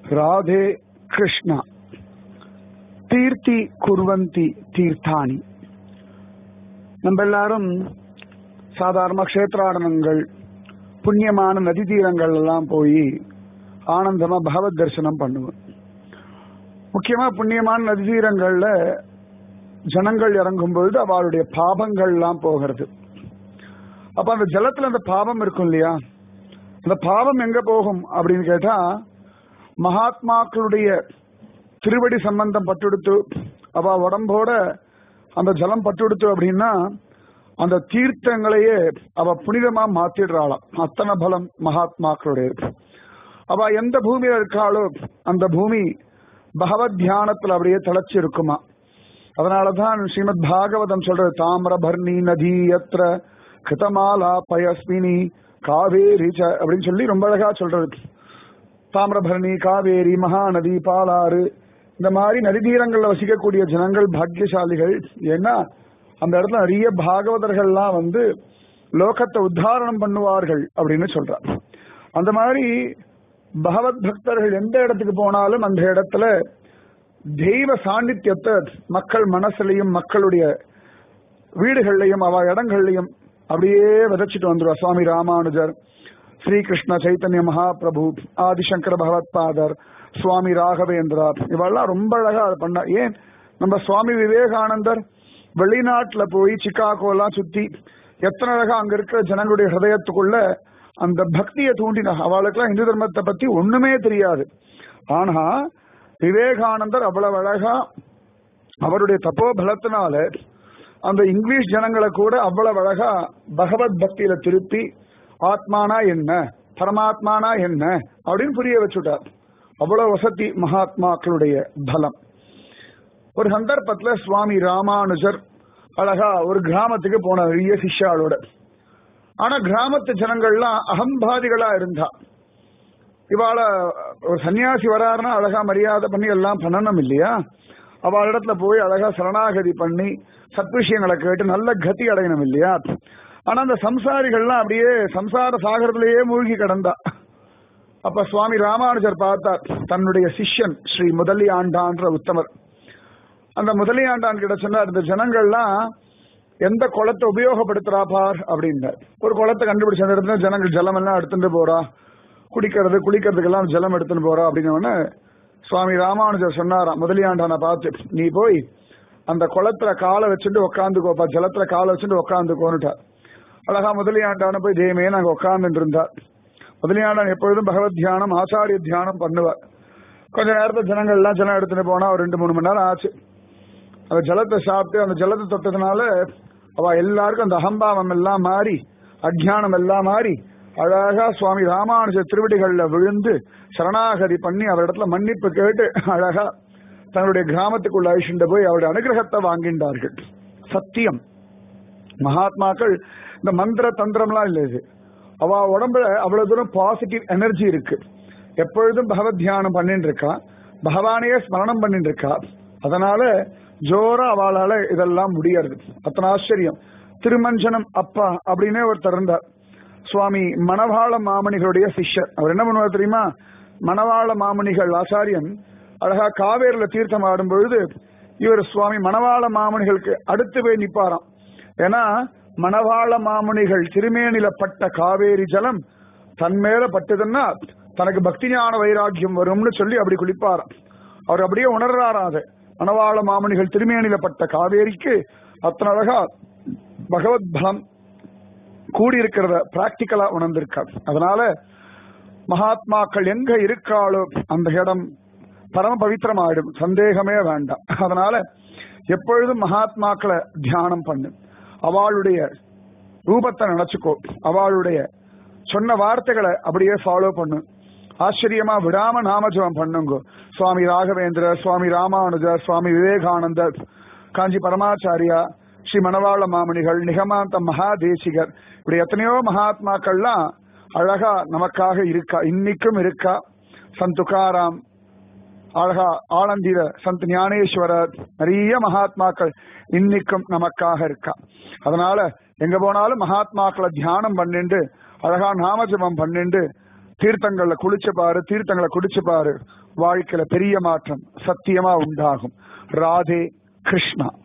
ராதே கிருஷ்ணா தீர்த்தி குர்வந்தி தீர்த்தானி நம்ம எல்லாரும் சாதாரண கஷேத்ராடனங்கள் புண்ணியமான நதி தீரங்கள் எல்லாம் போய் ஆனந்தமா பகவத் தரிசனம் பண்ணுவோம் முக்கியமா புண்ணியமான நதி தீரங்கள்ல ஜனங்கள் இறங்கும் பொழுது அவளுடைய பாபங்கள் எல்லாம் போகிறது அப்ப அந்த ஜலத்துல அந்த பாவம் இருக்கும் இல்லையா அந்த பாவம் எங்க போகும் அப்படின்னு கேட்டா மகாத்மாக்களுடைய திருவடி சம்பந்தம் பட்டுடுத்து அவ உடம்போட அந்த ஜலம் பட்டுடுத்து அப்படின்னா அந்த தீர்த்தங்களையே அவ புனிதமா மாத்திடுறாளாம் அத்தனை பலம் மகாத்மாக்களுடைய அவ எந்த பூமியில இருக்காளோ அந்த பூமி பகவத் தியானத்துல அப்படியே திளைச்சு இருக்குமா அதனாலதான் ஸ்ரீமத் பாகவதம் சொல்றது தாமிரபர்ணி நதி எத்திர கிருதமாலா பயஸ்மினி காவேரி ச அப்படின்னு சொல்லி ரொம்ப அழகா சொல்றது தாமிரபரணி காவேரி மகாநதி பாலாறு இந்த மாதிரி நதி தீரங்கள்ல வசிக்கக்கூடிய ஜனங்கள் பாக்கியசாலிகள் ஏன்னா அந்த இடத்துல நிறைய பாகவதர்கள்லாம் வந்து லோகத்தை உத்தாரணம் பண்ணுவார்கள் அப்படின்னு சொல்றார் அந்த மாதிரி பகவத் பக்தர்கள் எந்த இடத்துக்கு போனாலும் அந்த இடத்துல தெய்வ சாநித்தியத்தை மக்கள் மனசுலையும் மக்களுடைய வீடுகள்லையும் அவ இடங்கள்லையும் அப்படியே விதைச்சிட்டு வந்துருவா சுவாமி ராமானுஜர் ஸ்ரீகிருஷ்ண சைத்தன்ய மகாபிரபு ஆதிசங்கர பகவத்பாதர் சுவாமி ராகவேந்திரா இவெல்லாம் ரொம்ப அழகா அதை பண்ண ஏன் நம்ம சுவாமி விவேகானந்தர் வெளிநாட்டுல போய் சிக்காகோ எல்லாம் சுத்தி எத்தனை அழகா அங்க இருக்கிற ஜனங்களுடைய ஹிருதயத்துக்குள்ள அந்த பக்தியை தூண்டின அவளுக்கெல்லாம் இந்து தர்மத்தை பத்தி ஒண்ணுமே தெரியாது ஆனா விவேகானந்தர் அவ்வளவு அழகா அவருடைய தப்போ பலத்தினால அந்த இங்கிலீஷ் ஜனங்களை கூட அவ்வளவு அழகா பகவத் பக்தியில திருப்பி ஆத்மானா என்ன பரமாத்மானா என்ன அப்படின்னு புரிய வச்சுட்டார் அவ்வளவு வசதி மகாத்மாக்களுடைய பலம் ஒரு சந்தர்ப்பத்துல சுவாமி ராமானுஜர் அழகா ஒரு கிராமத்துக்கு போன நிறைய சிஷ்யாளோட ஆனா கிராமத்து ஜனங்கள்லாம் அகம்பாதிகளா இருந்தா இவாள ஒரு சன்னியாசி வராருன்னா அழகா மரியாதை பண்ணி எல்லாம் பண்ணணும் இல்லையா அவள் இடத்துல போய் அழகா சரணாகதி பண்ணி சத்விஷயங்களை கேட்டு நல்ல கதி அடையணும் இல்லையா ஆனா அந்த சம்சாரிகள்லாம் அப்படியே சம்சார சாகரத்திலேயே மூழ்கி கிடந்தா அப்ப சுவாமி ராமானுஜர் பார்த்தார் தன்னுடைய சிஷ்யன் ஸ்ரீ முதலி ஆண்டான்ற உத்தமர் அந்த முதலி ஆண்டான் கிட்ட சொன்னார் இந்த ஜனங்கள்லாம் எந்த குளத்தை உபயோகப்படுத்துறா பார் அப்படின்னார் ஒரு குளத்தை கண்டுபிடிச்ச அந்த இடத்துல ஜனங்கள் ஜலம் எல்லாம் எடுத்துட்டு போறா குடிக்கிறது குளிக்கிறதுக்கெல்லாம் ஜலம் எடுத்துட்டு போறா அப்படின்னு சுவாமி ராமானுஜர் சொன்னாராம் முதலியாண்டான பார்த்து நீ போய் அந்த குளத்துல காலை வச்சுட்டு உக்காந்துக்கோப்பா ஜலத்துல காலை வச்சுட்டு உக்காந்துக்கோன்னுட்டார் அழகா முதலியாண்டான போய் தெய்வமே நாங்க உட்கார்ந்துட்டு இருந்தார் முதலியாண்டான் எப்பொழுதும் பகவத் தியானம் ஆச்சாரிய தியானம் பண்ணுவார் கொஞ்ச நேரத்துல ஜனங்கள் எல்லாம் ஜலம் எடுத்துட்டு போனா ஒரு ரெண்டு மூணு மணி நேரம் ஆச்சு அந்த ஜலத்தை சாப்பிட்டு அந்த ஜலத்தை தொட்டதுனால அவ எல்லாருக்கும் அந்த அகம்பாவம் எல்லாம் மாறி அஜானம் எல்லாம் மாறி அழகா சுவாமி ராமானுஜ திருவடிகள்ல விழுந்து சரணாகதி பண்ணி அவர் இடத்துல மன்னிப்பு கேட்டு அழகா தன்னுடைய கிராமத்துக்குள்ள அழிச்சுட்டு போய் அவருடைய அனுகிரகத்தை வாங்கின்றார்கள் சத்தியம் மகாத்மாக்கள் இந்த மந்திர தந்திரம்லாம் இல்லை இது அவ உடம்புல அவ்வளவு தூரம் பாசிட்டிவ் எனர்ஜி இருக்கு எப்பொழுதும் பகவத் தியானம் பண்ணிட்டு இருக்கா பகவானையே ஸ்மரணம் பண்ணிட்டு இருக்கா அதனால ஜோரா அவளால இதெல்லாம் முடியாது அத்தனை ஆச்சரியம் திருமஞ்சனம் அப்பா அப்படின்னே ஒருத்தர் இருந்தார் சுவாமி மணவாள மாமணிகளுடைய சிஷ்யர் அவர் என்ன பண்ணுவார் தெரியுமா மணவாள மாமணிகள் ஆச்சாரியன் அழகா காவேரியில தீர்த்தம் ஆடும் பொழுது இவர் சுவாமி மணவாள மாமணிகளுக்கு அடுத்து போய் நிப்பாராம் ஏன்னா மணவாள மாமுனிகள் திருமேனில பட்ட காவேரி ஜலம் தன் மேல பட்டதுன்னா தனக்கு பக்தி ஞான வைராக்கியம் வரும்னு சொல்லி அப்படி குளிப்பாராம் அவர் அப்படியே உணர்றாராம் அதை மணவாள மாமுனிகள் திருமேனில பட்ட காவேரிக்கு அத்தனை அழகா பகவத் பலம் கூடியிருக்கிறத பிராக்டிக்கலா உணர்ந்திருக்கார் அதனால மகாத்மாக்கள் எங்க இருக்காளோ அந்த இடம் பரம பவித்திரமாயிடும் சந்தேகமே வேண்டாம் அதனால எப்பொழுதும் மகாத்மாக்களை தியானம் பண்ணு அவளுடைய ரூபத்தை நினைச்சுக்கோ அவளுடைய சொன்ன வார்த்தைகளை அப்படியே ஃபாலோ பண்ணு ஆச்சரியமா விடாம நாமஜபம் பண்ணுங்க சுவாமி ராகவேந்திர சுவாமி ராமானுஜர் சுவாமி விவேகானந்தர் காஞ்சி பரமாச்சாரியா ஸ்ரீ மணவாள மாமணிகள் நிகமாந்த மகாதேசிகர் இப்படி எத்தனையோ மகாத்மாக்கள்லாம் அழகா நமக்காக இருக்கா இன்னைக்கும் இருக்கா சந்த் துகாராம் அழகா ஆனந்திர சந்த் ஞானேஸ்வரர் நிறைய மகாத்மாக்கள் இன்னைக்கும் நமக்காக இருக்கா அதனால எங்க போனாலும் மகாத்மாக்களை தியானம் பண்ணிண்டு அழகா நாமஜபம் பண்ணிண்டு தீர்த்தங்கள்ல குளிச்சு பாரு தீர்த்தங்களை குடிச்சு பாரு வாழ்க்கையில பெரிய மாற்றம் சத்தியமா உண்டாகும் ராதே கிருஷ்ணா